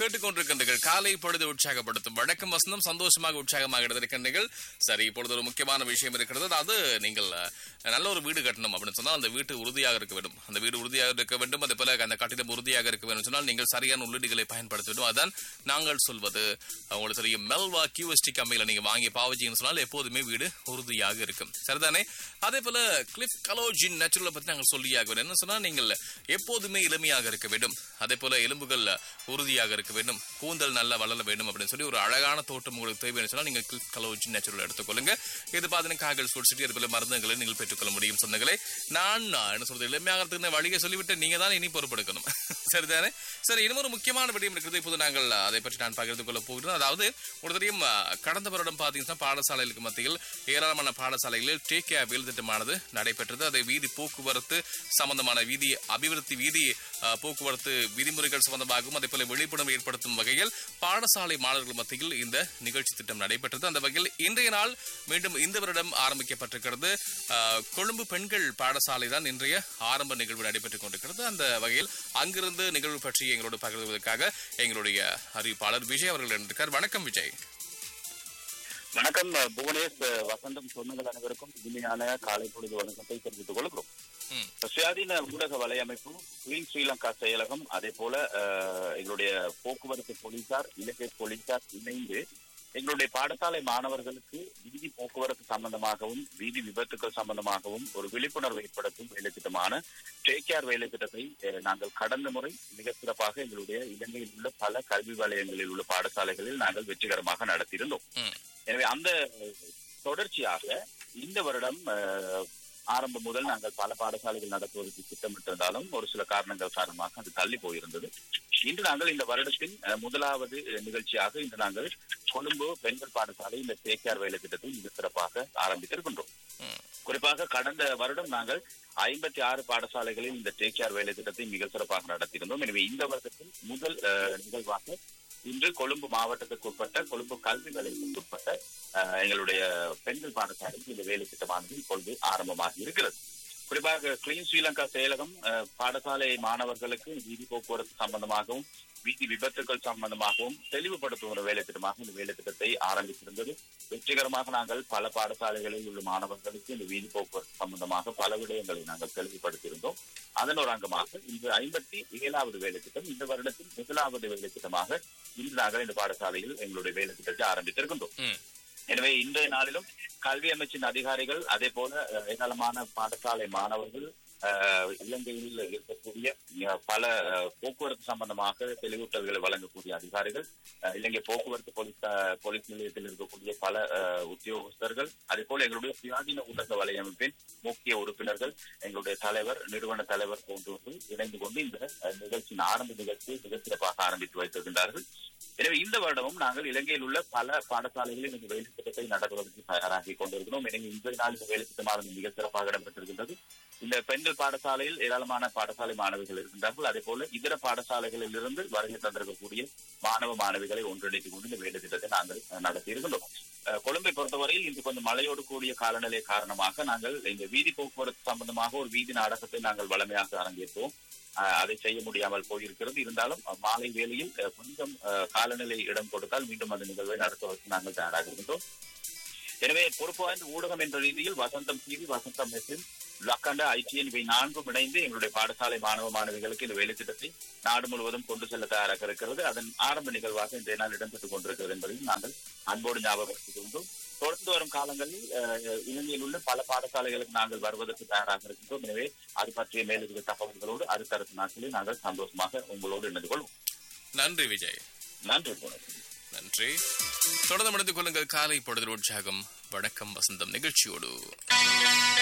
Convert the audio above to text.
கேட்டுக்கொண்டிருக்கின்றீர்கள் காலை பொழுது உற்சாகப்படுத்தும் வழக்கம் வசந்தம் சந்தோஷமாக உற்சாகமாக இருக்கின்றீர்கள் சரி இப்பொழுது ஒரு முக்கியமான விஷயம் இருக்கிறது அதாவது நீங்கள் அஹ், நல்ல ஒரு வீடு கட்டணும் அப்படின்னு சொன்னால் அந்த வீட்டு உறுதியாக இருக்க வேண்டும் அந்த வீடு உறுதியாக இருக்க வேண்டும் அதே போல அந்த கட்டிடம் உறுதியாக இருக்க வேண்டும் சொன்னால் நீங்கள் சரியான உள்ளீடுகளை பயன்படுத்த வேண்டும் அதான் நாங்கள் சொல்வது அஹ், உங்களுக்கு தெரியும் மெல்வா கியூஎஸ்டி கம்பெனியில் நீங்க வாங்கி பாவச்சின்னு சொன்னால் எப்போதுமே வீடு உறுதியாக இருக்கும் சரிதானே அதே போல கிளிஃப் கலோஜின் நேச்சுரலை பத்தி நாங்கள் சொல்லியாக வேண்டும் என்ன சொன்னா நீங்கள் எப்போதுமே இளமையாக இருக்க வேண்டும் அதே போல எலும்புகள் உறுதியாக இருக்க வேண்டும் கூந்தல் நல்லா வளர வேண்டும் அப்படின்னு சொல்லி ஒரு அழகான தோட்டம் உங்களுக்கு தேவைன்னு சொன்னா நீங்க கிளிஃப் கலோஜின் நேச்சுரல் எடுத்துக்கொள்ளுங்க இது பார்த்தீங்கன்னா காகல் ஸ்போர்ட் சிட்டி அது போல மருந்துகளை நீங்கள் பெற்றுக்கொள்ள முடியும் சொந்தங்களே நான் நான் என்ன சொல்றது இளமையாகிறதுக்கு நான் வழியை சொல்லிவிட்டு நீங்க தான் இனி பொறுப்பெடுக்கணும் சரிதானே சரி இன்னும் ஒரு முக்கியமான விடயம் இருக்கிறது இப்போது நாங்கள் அதை பற்றி நான் பகிர்ந்து கொள்ள போகிறோம் அதாவது ஒரு தெரியும் அஹ், கடந்த வருடம் பார்த்தீங்கன்னா பாடசாலைகளுக்கு மத்தியில் ஏராளமான பாடசாலைகளில் டேக் கேர் வேல் திட்டமானது நடைபெற்றது அதை வீதி போக்குவரத்து சம்பந்தமான வீதி அபிவிருத்தி வீதி அஹ், போக்குவரத்து விதிமுறைகள் சம்பந்தமாகவும் அதே போல விழிப்புணர்வு ஏற்படுத்தும் வகையில் பாடசாலை மாணவர்கள் மத்தியில் இந்த நிகழ்ச்சி திட்டம் நடைபெற்றது அந்த வகையில் இன்றைய நாள் மீண்டும் இந்த வருடம் ஆரம்பிக்கப்பட்டிருக்கிறது அஹ், கொழும்பு பெண்கள் பாடசாலை தான் இன்றைய ஆரம்ப நிகழ்வு நடைபெற்றுக் கொண்டிருக்கிறது அந்த வகையில் அங்கிருந்து நிகழ்வு பற்றி எங்களோடு பகிர்வதற்காக எங்களுடைய அறிவிப்பாளர் விஜய் அவர்கள் இருந்திருக்கார் வணக்கம் விஜய் வணக்கம் புவனேஷ் வசந்தம் சொன்னங்கள் அனைவருக்கும் இனிமையான காலை பொழுது வணக்கத்தை தெரிவித்துக் கொள்கிறோம் ம். சுயாதீன ஊடக வலையமைப்பு கிளீன் ஸ்ரீலங்கா செயலகம் அதே போல அஹ், எங்களுடைய போக்குவரத்து போலீசார் இலங்கை போலீசார் இணைந்து எங்களுடைய பாடசாலை மாணவர்களுக்கு வீதி போக்குவரத்து சம்பந்தமாகவும் வீதி விபத்துக்கள் சம்பந்தமாகவும் ஒரு விழிப்புணர்வு ஏற்படுத்தும் வேலை திட்டமான டேக் கேர் வேலை திட்டத்தை அஹ், நாங்கள் கடந்த முறை மிக சிறப்பாக எங்களுடைய இலங்கையில் உள்ள பல கல்வி வலயங்களில் உள்ள பாடசாலைகளில் நாங்கள் வெற்றிகரமாக நடத்தியிருந்தோம் ம். எனவே அந்த தொடர்ச்சியாக இந்த வருடம் அஹ், ஆரம்பம் முதல் நாங்கள் பல பாடசாலைகள் நடத்துவதற்கு திட்டமிட்டிருந்தாலும் ஒரு சில காரணங்கள் காரணமாக அது தள்ளி போயிருந்தது இன்று நாங்கள் இந்த வருடத்தின் அஹ், முதலாவது அஹ், நிகழ்ச்சியாக இன்று நாங்கள் கொழும்பு பெண்கள் பாடசாலை இந்த தேக்கியார் வேலை திட்டத்தை மிக சிறப்பாக ஆரம்பித்திருக்கின்றோம் ம். குறிப்பாக கடந்த வருடம் நாங்கள் ஐம்பத்தி ஆறு பாடசாலைகளில் இந்த டேக்கியார் வேலை திட்டத்தை மிக சிறப்பாக நடத்தியிருந்தோம் எனவே இந்த வருடத்தில் முதல் அஹ், நிகழ்வாக இன்று கொழும்பு மாவட்டத்துக்கு உட்பட்ட கொழும்பு கல்வி நிலையத்துக்கு உட்பட்ட அஹ், எங்களுடைய பெண்கள் பாடசாலைக்கு இந்த வேலை திட்டமானது இப்பொழுது ஆரம்பமாகி இருக்கிறது குறிப்பாக கிளீன் ஸ்ரீலங்கா செயலகம் அஹ், பாடசாலை மாணவர்களுக்கு வீதி போக்குவரத்து சம்பந்தமாகவும் வீதி விபத்துக்கள் சம்பந்தமாகவும் தெளிவுபடுத்தும் ஒரு வேலை திட்டமாக இந்த வேலை திட்டத்தை ஆரம்பித்திருந்தது வெற்றிகரமாக நாங்கள் பல பாடசாலைகளில் உள்ள மாணவர்களுக்கு இந்த வீதி போக்குவரத்து சம்பந்தமாக பல விடயங்களை நாங்கள் தெளிவுபடுத்தியிருந்தோம் அதன் ஒரு அங்கமாக இன்று ஐம்பத்தி ஏழாவது வேலை திட்டம் இந்த வருடத்தின் முதலாவது வேலை திட்டமாக இன்று நாங்கள் இந்த பாடசாலையில் எங்களுடைய வேலை திட்டத்தை ஆரம்பித்திருக்கின்றோம் ம். எனவே இன்றைய நாளிலும் கல்வி அமைச்சின் அதிகாரிகள் அதே போல அஹ், ஏராளமான பாடசாலை மாணவர்கள் அஹ், இலங்கையில் இருக்கக்கூடிய அஹ், பல அஹ், போக்குவரத்து சம்பந்தமாக தெளிவூட்டல்களை வழங்கக்கூடிய அதிகாரிகள் அஹ், இலங்கை போக்குவரத்து போலீஸ் அஹ், போலீஸ் நிலையத்தில் இருக்கக்கூடிய பல அஹ், உத்தியோகஸ்தர்கள் அதே போல எங்களுடைய சுயாதீன ஊடக வலையமைப்பின் முக்கிய உறுப்பினர்கள் எங்களுடைய தலைவர் நிறுவன தலைவர் போன்றவர்கள் இணைந்து கொண்டு இந்த அஹ், நிகழ்ச்சியின் ஆரம்ப நிகழ்ச்சியை மிக சிறப்பாக ஆரம்பித்து வைத்திருக்கின்றார்கள் எனவே இந்த வருடமும் நாங்கள் இலங்கையில் உள்ள பல பாடசாலைகளில் இந்த வேலை திட்டத்தை நடத்துவதற்கு தயாராகி கொண்டிருக்கிறோம் எனவே இன்றைய நாள் இந்த வேலை திட்டமானது மிக சிறப்பாக இடம்பெற்றிருக்கின்றது இந்த பெண்கள் பாடசாலையில் ஏராளமான பாடசாலை மாணவிகள் இருக்கின்றார்கள் அதே போல இதர பாடசாலைகளில் இருந்து வருகை தந்திருக்கக்கூடிய மாணவ மாணவிகளை ஒன்றிணைத்துக் கொண்டு இந்த வேலை திட்டத்தை நாங்கள் அஹ், நடத்தி இருக்கின்றோம் அஹ், கொழும்பை பொறுத்தவரையில் இன்று கொஞ்சம் மழையோடு கூடிய காலநிலை காரணமாக நாங்கள் இந்த வீதி போக்குவரத்து சம்பந்தமாக ஒரு வீதி நாடகத்தை நாங்கள் வளமையாக அரங்கேற்றோம் அஹ், அதை செய்ய முடியாமல் போயிருக்கிறது இருந்தாலும் அஹ், மாலை வேளையில் அஹ், கொஞ்சம் அஹ், காலநிலை இடம் கொடுத்தால் மீண்டும் அந்த நிகழ்வை நடத்துவதற்கு நாங்கள் தயாராக இருக்கின்றோம் எனவே பொறுப்பு வாய்ந்த ஊடகம் என்ற ரீதியில் வசந்தம் டிவி வசந்தம் மெஸ்ஸின் லக்கண்ட ஐடிஎன் இவை நான்கும் இணைந்து எங்களுடைய பாடசாலை மாணவ மாணவிகளுக்கு இந்த வேலை திட்டத்தை நாடு முழுவதும் கொண்டு செல்ல தயாராக இருக்கிறது அதன் ஆரம்ப நிகழ்வாக இன்றைய நாள் இடம்பெற்றுக் கொண்டிருக்கிறது என்பதையும் நாங்கள் அன்போடு ஞாபகப்படுத்திக் கொண்டோம் தொடர்ந்து வரும் காலங்களில் அஹ், இலங்கையில் உள்ள பல பாடசாலைகளுக்கு நாங்கள் வருவதற்கு தயாராக இருக்கின்றோம் எனவே அது பற்றிய மேலதிக தகவல்களோடு அடுத்தடுத்த நாட்களில் நாங்கள் சந்தோஷமாக உங்களோடு இணைந்து கொள்வோம் நன்றி விஜய் நன்றி போனது நன்றி தொடர்ந்து முடிந்து கொள்ளுங்கள் காலை பொழுது உற்சாகம் வணக்கம் வசந்தம் நிகழ்ச்சியோடு